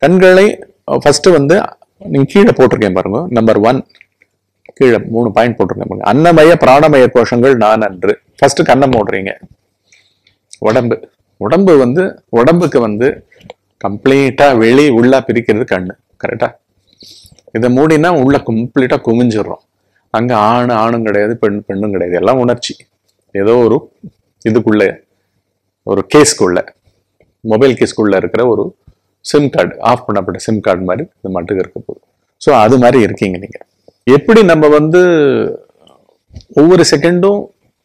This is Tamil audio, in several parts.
கண்களை ஃபர்ஸ்ட் வந்து நீங்க கீழே போட்டிருக்கேன் பாருங்க நம்பர் ஒன் கீழே மூணு பாயிண்ட் போட்டிருக்கேன் பாருங்க அன்னமய பிராணமய கோஷங்கள் நான் அன்று ஃபர்ஸ்ட் கண்ணை மூடுறீங்க உடம்பு உடம்பு வந்து உடம்புக்கு வந்து கம்ப்ளீட்டா வெளி உள்ள பிரிக்கிறது கண்ணு கரெக்டா இதை மூடினா உள்ள கம்ப்ளீட்டா குமிஞ்சிடுறோம் அங்க ஆண் ஆணும் கிடையாது பெண் பெண்ணும் கிடையாது எல்லாம் உணர்ச்சி ஏதோ ஒரு இதுக்குள்ள ஒரு கேஸ்க்குள்ள மொபைல் கேஸ்க்குள்ள இருக்கிற ஒரு சிம் கார்டு ஆஃப் பண்ணப்பட்ட சிம் கார்டு மாதிரி இது மட்டும் இருக்க போகுது ஸோ அது மாதிரி இருக்கீங்க நீங்க எப்படி நம்ம வந்து ஒவ்வொரு செகண்டும்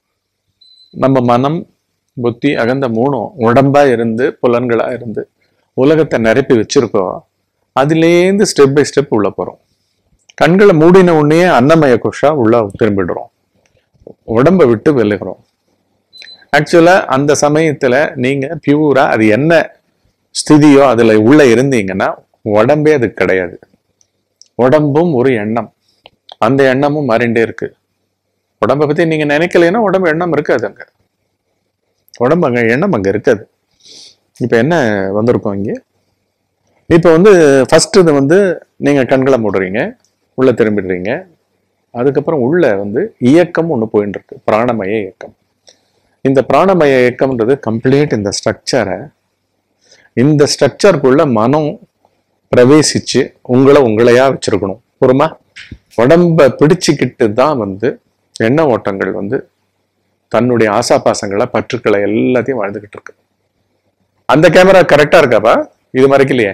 நம்ம மனம் புத்தி அகந்த மூணும் உடம்பா இருந்து புலன்களா இருந்து உலகத்தை நிரப்பி வச்சிருக்கோம் அதுலேருந்து ஸ்டெப் பை ஸ்டெப் உள்ள போறோம் கண்களை மூடின உடனே அன்னமய குஷா உள்ள திரும்பிடுறோம் உடம்பை விட்டு விலகிறோம் ஆக்சுவலா அந்த சமயத்துல நீங்க பியூரா அது என்ன ஸ்திதியோ அதுல உள்ள இருந்தீங்கன்னா உடம்பே அது கிடையாது உடம்பும் ஒரு எண்ணம் அந்த எண்ணமும் மாறிண்டே இருக்கு உடம்பை பத்தி நீங்க நினைக்கலைன்னா உடம்பு எண்ணம் இருக்காது அங்க உடம்பு அங்க எண்ணம் அங்க இருக்காது இப்ப என்ன வந்திருக்கோம் இங்க இப்ப வந்து ஃபர்ஸ்ட் இது வந்து நீங்க கண்களை மூடுறீங்க உள்ள திரும்பிடுறீங்க அதுக்கப்புறம் உள்ள வந்து இயக்கம் ஒன்று போயிட்டு இருக்கு பிராணமய இயக்கம் இந்த பிராணமய இயக்கம்ன்றது கம்ப்ளீட் இந்த ஸ்ட்ரக்சரை இந்த ஸ்ட்ரக்சருக்குள்ள மனம் பிரவேசிச்சு உங்களை உங்களையா வச்சிருக்கணும் பொறுமா உடம்ப பிடிச்சுக்கிட்டு தான் வந்து எண்ண ஓட்டங்கள் வந்து தன்னுடைய ஆசாபாசங்களை பற்றுக்களை எல்லாத்தையும் வாழ்ந்துகிட்டு இருக்கு அந்த கேமரா கரெக்டா இருக்காப்பா இது மறைக்கலையே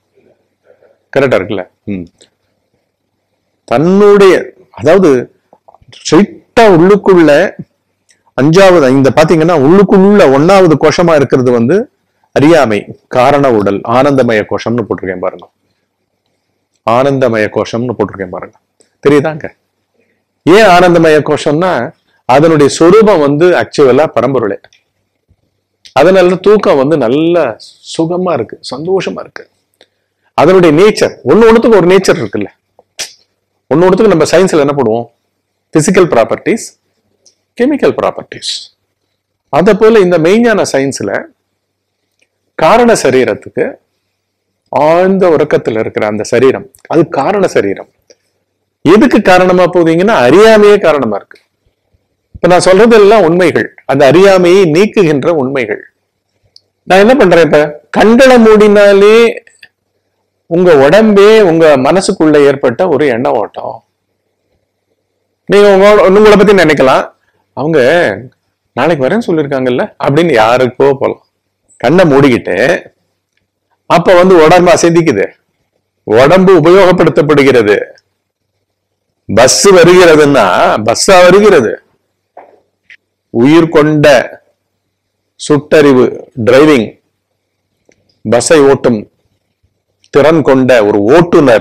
கரெக்டா இருக்குல்ல ம் தன்னுடைய அதாவது ஸ்ட்ரைட்டா உள்ளுக்குள்ள அஞ்சாவது இந்த பாத்தீங்கன்னா உள்ளுக்குள்ள ஒன்னாவது கோஷமா இருக்கிறது வந்து அறியாமை காரண உடல் ஆனந்தமய கோஷம்னு போட்டிருக்கேன் பாருங்க ஆனந்தமய கோஷம்னு போட்டிருக்கேன் பாருங்க தெரியுதாங்க ஏன் ஆனந்தமய கோஷம்னா அதனுடைய சொரூபம் வந்து ஆக்சுவலா பரம்பொருளே அதனால தூக்கம் வந்து நல்ல சுகமா இருக்கு சந்தோஷமா இருக்கு அதனுடைய நேச்சர் ஒண்ணு ஒண்ணுத்துக்கு ஒரு நேச்சர் இருக்குல்ல ஒண்ணு ஒண்ணுத்துக்கு நம்ம சயின்ஸ்ல என்ன பண்ணுவோம் பிசிக்கல் ப்ராப்பர்ட்டிஸ் கெமிக்கல் ப்ராப்பர்ட்டிஸ் அத போல இந்த மெய்ஞான சயின்ஸ்ல காரண சரீரத்துக்கு ஆழ்ந்த உறக்கத்துல இருக்கிற அந்த சரீரம் அது காரண சரீரம் எதுக்கு காரணமா போவீங்கன்னா அறியாமையே காரணமா இருக்கு இப்ப நான் சொல்றது எல்லாம் உண்மைகள் அந்த அறியாமையை நீக்குகின்ற உண்மைகள் நான் என்ன பண்றேன் இப்ப கண்களை மூடினாலே உங்க உடம்பே உங்க மனசுக்குள்ள ஏற்பட்ட ஒரு எண்ண ஓட்டம் நீங்க உங்க உங்களை பத்தி நினைக்கலாம் அவங்க நாளைக்கு வரேன்னு சொல்லியிருக்காங்கல்ல அப்படின்னு யாருக்கோ போலாம் கண்ணை மூடிக்கிட்டு அப்ப வந்து உடம்பு அசைதிக்குது உடம்பு உபயோகப்படுத்தப்படுகிறது பஸ் வருகிறதுன்னா பஸ்ஸா வருகிறது உயிர் கொண்ட சுட்டறிவு டிரைவிங் பஸ்ஸை ஓட்டும் திறன் கொண்ட ஒரு ஓட்டுநர்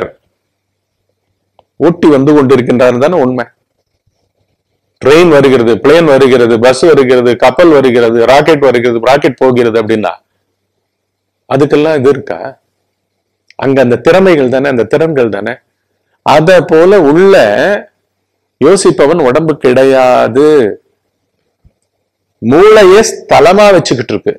ஓட்டி வந்து கொண்டிருக்கின்றார் தானே உண்மை ட்ரெயின் வருகிறது பிளேன் வருகிறது பஸ் வருகிறது கப்பல் வருகிறது ராக்கெட் வருகிறது ராக்கெட் போகிறது அப்படின்னா அதுக்கெல்லாம் இது இருக்கா அங்க அந்த திறமைகள் தானே அந்த திறன்கள் தானே அத போல உள்ள யோசிப்பவன் உடம்பு கிடையாது மூளையே ஸ்தலமா வச்சுக்கிட்டு இருக்கு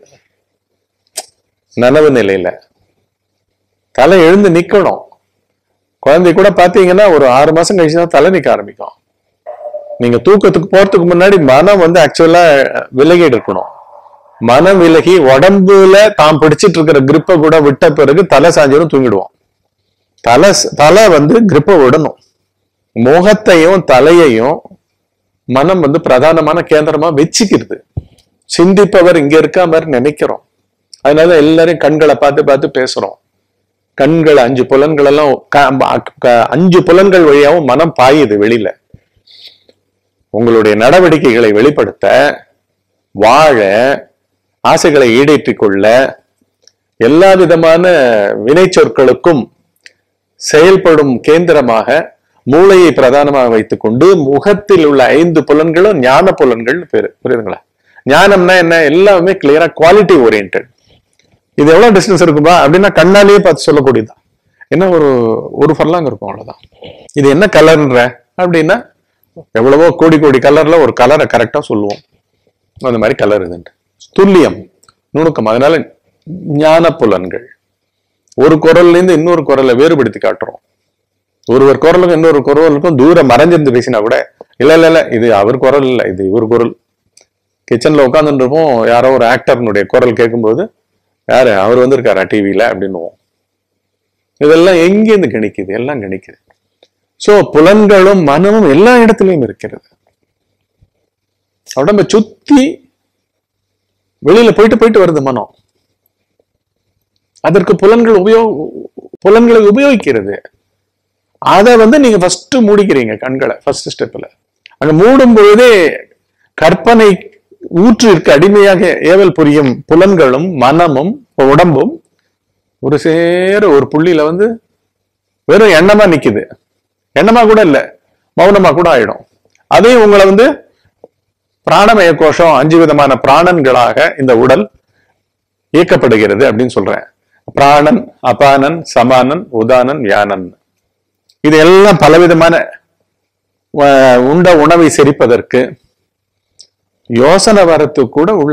நனவு நிலையில தலை எழுந்து நிக்கணும் குழந்தை கூட பாத்தீங்கன்னா ஒரு ஆறு மாசம் கழிச்சு தான் தலை நிக்க ஆரம்பிக்கும் நீங்க தூக்கத்துக்கு போறதுக்கு முன்னாடி மனம் வந்து ஆக்சுவலா விலகி இருக்கணும் மனம் விலகி உடம்புல தாம் பிடிச்சிட்டு இருக்கிற கிரிப்பை கூட விட்ட பிறகு தலை சாஞ்சிடும் தூங்கிடுவோம் தலை தலை வந்து கிரிப்பை விடணும் முகத்தையும் தலையையும் மனம் வந்து பிரதானமான கேந்திரமா வச்சுக்கிறது சிந்திப்பவர் இங்க இருக்கா மாதிரி நினைக்கிறோம் அதனால எல்லாரையும் கண்களை பார்த்து பார்த்து பேசுறோம் கண்கள் அஞ்சு புலன்கள் எல்லாம் க- க- அஞ்சு புலன்கள் வழியாவும் மனம் பாயுது வெளியில உங்களுடைய நடவடிக்கைகளை வெளிப்படுத்த வாழ ஆசைகளை ஈடேற்றிக் கொள்ள எல்லா விதமான வினைச்சொற்களுக்கும் செயல்படும் கேந்திரமாக மூளையை பிரதானமாக வைத்துக்கொண்டு முகத்தில் உள்ள ஐந்து புலன்களும் ஞான புலன்கள் பேரு புரியுதுங்களா ஞானம்னா என்ன எல்லாமே கிளியரா குவாலிட்டி ஓரியன்ட் இது எவ்வளவு டிஸ்டன்ஸ் இருக்கும்பா அப்படின்னா கண்ணாலேயே பார்த்து சொல்லக்கூடியதுதான் என்ன ஒரு ஒரு ஃபர்லாங் இருக்கும் அவ்வளவுதான் இது என்ன கலர்ன்ற அப்படின்னா எவ்வளவோ கோடி கோடி கலர்ல ஒரு கலரை கரெக்டா சொல்லுவோம் அந்த மாதிரி கலர் இதுன்ட்டு துல்லியம் நுணுக்கம் அதனால ஞான புலன்கள் ஒரு குரல்ல இருந்து இன்னொரு குரலை வேறுபடுத்தி காட்டுறோம் ஒருவர் குரலுக்கும் இன்னொரு குரலுக்கும் தூரம் மறைஞ்சிருந்து பேசினா கூட இல்ல இல்ல இல்ல இது அவர் குரல் இல்ல இது இவர் குரல் கிச்சன்ல உட்காந்துட்டு இருப்போம் யாரோ ஒரு ஆக்டர்னுடைய குரல் கேட்கும்போது யாரு அவர் வந்திருக்காரா டிவியில அப்படின்னுவோம் இதெல்லாம் எங்கேருந்து கணிக்குது எல்லாம் கணிக்குது சோ புலன்களும் மனமும் எல்லா இடத்துலயும் இருக்கிறது உடம்ப சுத்தி வெளியில போயிட்டு போயிட்டு வருது மனம் அதற்கு புலன்கள் உபயோக புலன்களை உபயோகிக்கிறது அதை வந்து நீங்க ஃபர்ஸ்ட் மூடிக்கிறீங்க கண்களை ஃபர்ஸ்ட் ஸ்டெப்ல அங்க மூடும் பொழுதே கற்பனை ஊற்றிற்கு அடிமையாக ஏவல் புரியும் புலன்களும் மனமும் உடம்பும் ஒரு சேர ஒரு புள்ளியில வந்து வெறும் எண்ணமா நிக்குது எண்ணமா கூட இல்ல மௌனமா கூட ஆயிடும் அதையும் உங்களை வந்து பிராணமய கோஷம் அஞ்சு விதமான பிராணன்களாக இந்த உடல் இயக்கப்படுகிறது அப்படின்னு சொல்றேன் பிராணன் அபானன் சமானன் உதானன் வியானன் இது எல்லாம் பலவிதமான அஹ், உண்ட உணவை செரிப்பதற்கு யோசனை வரத்துக்கு கூட உள்ள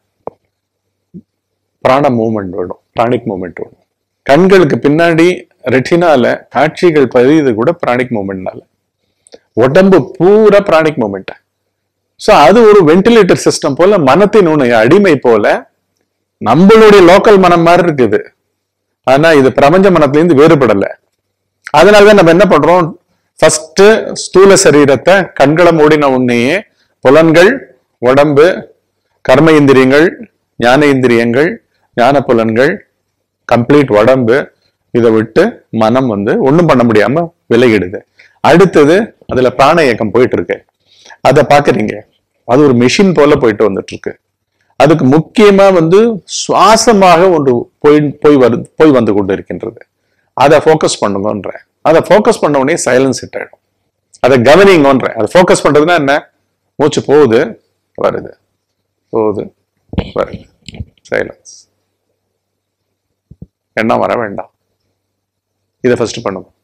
பிராண மூமெண்ட் வரும் பிராணிக் மூமெண்ட் வரும் கண்களுக்கு பின்னாடி ரெட்டினால காட்சிகள் பதியுது கூட பிராணிக் மூமெண்ட்னால உடம்பு பூரா பிராணிக் மூமெண்ட் சோ அது ஒரு வென்டிலேட்டர் சிஸ்டம் போல மனத்தினுடைய அடிமை போல நம்மளுடைய லோக்கல் மனம் மாதிரி இருக்குது ஆனா இது பிரபஞ்ச மனத்துல இருந்து வேறுபடல அதனாலதான் நம்ம என்ன பண்றோம் ஃபர்ஸ்ட் ஸ்தூல சரீரத்தை கண்களை மூடின உடனேயே புலன்கள் உடம்பு கர்ம இந்திரியங்கள் ஞான இந்திரியங்கள் ஞான புலன்கள் கம்ப்ளீட் உடம்பு இதை விட்டு மனம் வந்து ஒண்ணும் பண்ண முடியாம விலகிடுது அடுத்தது அதுல பிராண இயக்கம் போயிட்டு இருக்கு அதை பாக்குறீங்க அது ஒரு மெஷின் போல போயிட்டு வந்துட்டு இருக்கு அதுக்கு முக்கியமா வந்து சுவாசமாக ஒன்று போய் போய் வரு போய் வந்து கொண்டு இருக்கின்றது அதை ஃபோக்கஸ் பண்ணுங்கன்ற அதை ஃபோக்கஸ் பண்ண உடனே சைலன்ஸ் ஹிட் ஆயிடும் அதை கவனிங்கன்ற அதை ஃபோக்கஸ் பண்றதுன்னா என்ன மூச்சு போகுது வருது போகுது வருது சைலன்ஸ் எண்ணம் வர வேண்டாம் இதை ஃபர்ஸ்ட் பண்ணுங்க